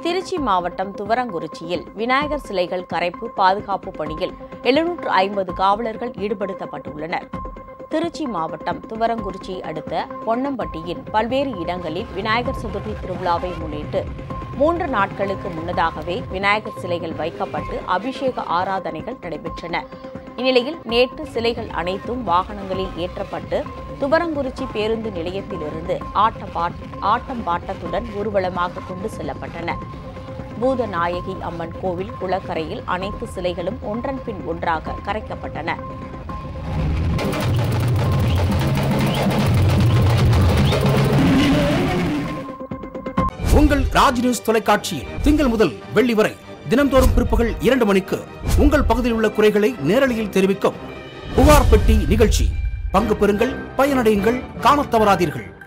திருச்சி மாவட்டம் துவரங்குறிச்சியில் விநாயகர் சிலைகள் கரைப்பு பாதுகாப்பு பணியில் எழுநூற்று ஐம்பது காவலர்கள் ஈடுபடுத்தப்பட்டுள்ளனர் திருச்சி மாவட்டம் துவரங்குறிச்சி அடுத்த பொன்னம்பட்டியின் பல்வேறு இடங்களில் விநாயகர் சதுர்த்தி திருவிழாவை முன்னிட்டு மூன்று நாட்களுக்கு முன்னதாகவே விநாயகர் சிலைகள் வைக்கப்பட்டு அபிஷேக ஆராதனைகள் நடைபெற்றன இந்நிலையில் நேற்று சிலைகள் அனைத்தும் வாகனங்களில் ஏற்றப்பட்டு துவரங்குறிச்சி பேருந்து நிலையத்திலிருந்து ஆட்டம் பாட் ஆட்டம் பாட்டத்துடன் ஊர்வலமாக கொண்டு செல்லப்பட்டன பூதநாயகி அம்மன் கோவில் குளக்கரையில் அனைத்து சிலைகளும் ஒன்றன் பின் ஒன்றாக கரைக்கப்பட்டன உங்கள் ராஜ் நியூஸ் தொலைக்காட்சியில் திங்கள் முதல் வெள்ளி வரை தினம்தோறும் பிற்பகல் இரண்டு மணிக்கு உங்கள் பகுதியில் உள்ள குறைகளை நேரலையில் தெரிவிக்கும் புகார் பெட்டி நிகழ்ச்சி பங்கு பெறுங்கள் பயனடையுங்கள் காணத் தவறாதீர்கள்